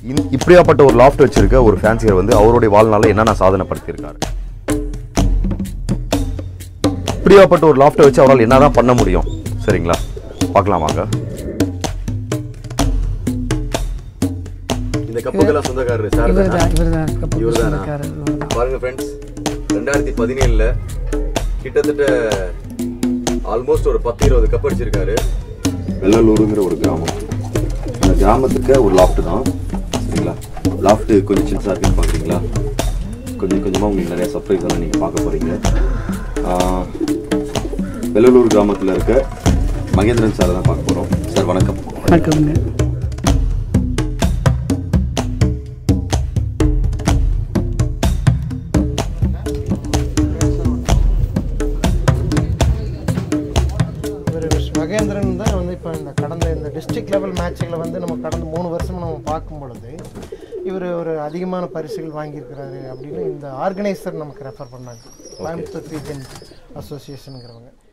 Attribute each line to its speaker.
Speaker 1: இந்த- இப்படியாப்பட்ட ஒரு லாஃப்ட் வச்சிருக்க ஒரு ஃபேன்சியர் வந்து அவருடைய வாழ்நாளில் என்னென்ன சாதனை படுத்தியிருக்காரு இப்படியாப்பட்ட ஒரு லாஃப்ட்டை வச்சு அவரால் என்னதான் பண்ண முடியும் சரிங்களா பார்க்கலாம் வாங்க இந்த கப்புக்கெல்லாம் சொந்தக்காரர் சார்
Speaker 2: இவர் தான் இவர் தான் கப்பு
Speaker 1: இவர்தானா?
Speaker 2: சொந்தக்காரர் இவர்தான்.
Speaker 1: பாருங்க ஃப்ரெண்ட்ஸ் ரெண்டாயிரத்தி பதினேழுல கிட்டத்தட்ட ஆல்மோஸ்ட் ஒரு பத்து இருபது கப் அடிச்சிருக்காரு வெள்ளலூருங்கிற ஒரு கிராமம் அந்த கிராமத்துக்கு ஒரு லாஃப்ட் தான் சரிங்களா லாஃப்ட் கொஞ்சம் சின்னதாக இருக்குன்னு பார்க்குறீங்களா கொஞ்சம் கொஞ்சமாக உங்களுக்கு நிறைய சர்ப்ரைஸ் எல்லாம் நீங்கள் பார்க்க போகிறீங்க வெள்ளலூர் கிராமத்தில் இருக்க மகேந்திரன் சாரை தான் பார்க்க போகிறோம் சார் வணக்கம்
Speaker 2: வணக்கம்ங்க
Speaker 3: இவர் மகேந்திரன் தான் வந்து இப்போ இந்த கடந்த இந்த டிஸ்ட்ரிக்ட் லெவல் மேட்சுகளை வந்து நம்ம கடந்த மூணு வருஷம் நம்ம பார்க்கும் பொழுது இவர் ஒரு அதிகமான பரிசுகள் வாங்கியிருக்கிறாரு அப்படின்னு இந்த ஆர்கனைசர் நமக்கு ரெஃபர் பண்ணாங்க கோயம்புத்தூர் ரீஜன் அசோசியேஷனுங்கிறவங்க